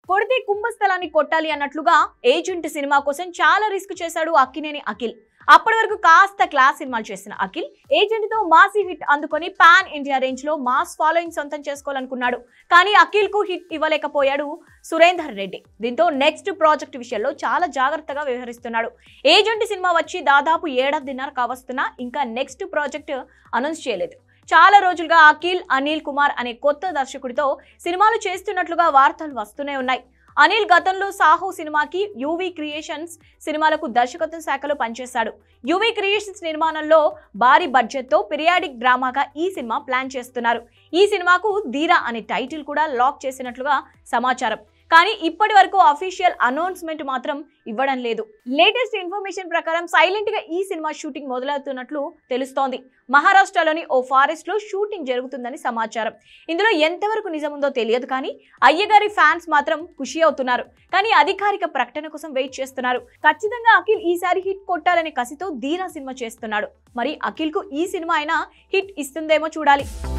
కొడితే కుంభస్థలాన్ని కొట్టాలి అన్నట్లుగా ఏజెంట్ సినిమా కోసం చాలా రిస్క్ చేశాడు అక్కినేని అఖిల్ అప్పటి వరకు కాస్త క్లాస్ సినిమాలు చేసిన అఖిల్ ఏజెంట్ తో మాసీ హిట్ అందుకొని పాన్ ఇండియా రేంజ్ లో మాస్ ఫాలోయింగ్ సొంతం చేసుకోవాలనుకున్నాడు కానీ అఖిల్ కు హిట్ ఇవ్వలేకపోయాడు సురేందర్ రెడ్డి దీంతో నెక్స్ట్ ప్రాజెక్ట్ విషయంలో చాలా జాగ్రత్తగా వ్యవహరిస్తున్నాడు ఏజెంట్ సినిమా వచ్చి దాదాపు ఏడాదిన్నర కావస్తున్నా ఇంకా నెక్స్ట్ ప్రాజెక్ట్ అనౌన్స్ చేయలేదు చాలా రోజులుగా అఖిల్ అనిల్ కుమార్ అనే కొత్త దర్శకుడితో సినిమాలు చేస్తున్నట్లుగా వార్తలు వస్తూనే ఉన్నాయి అనిల్ గతంలో సాహో సినిమాకి యూవీ క్రియేషన్స్ సినిమాలకు దర్శకత్వ శాఖలో పనిచేశాడు యూవీ క్రియేషన్స్ నిర్మాణంలో భారీ బడ్జెట్తో పిరియాడిక్ డ్రామాగా ఈ సినిమా ప్లాన్ చేస్తున్నారు ఈ సినిమాకు ధీరా అనే టైటిల్ కూడా లాక్ చేసినట్లుగా సమాచారం కానీ ఇప్పటి వరకు అఫీషియల్ అనౌన్స్మెంట్ మాత్రం ఇవ్వడం లేదు లేటెస్ట్ ఇన్ఫర్మేషన్ ప్రకారం సైలెంట్ గా ఈ సినిమా షూటింగ్ మొదలవుతున్నట్లు తెలుస్తోంది మహారాష్ట్రలోని ఓ ఫారెస్ట్ లో షూటింగ్ జరుగుతుందని సమాచారం ఇందులో ఎంతవరకు నిజముందో తెలియదు కానీ అయ్యగారి ఫ్యాన్స్ మాత్రం ఖుషి అవుతున్నారు కానీ అధికారిక ప్రకటన కోసం వెయిట్ చేస్తున్నారు ఖచ్చితంగా అఖిల్ ఈసారి హిట్ కొట్టాలనే కసితో ధీరా సినిమా చేస్తున్నాడు మరి అఖిల్ కు ఈ సినిమా అయినా హిట్ ఇస్తుందేమో చూడాలి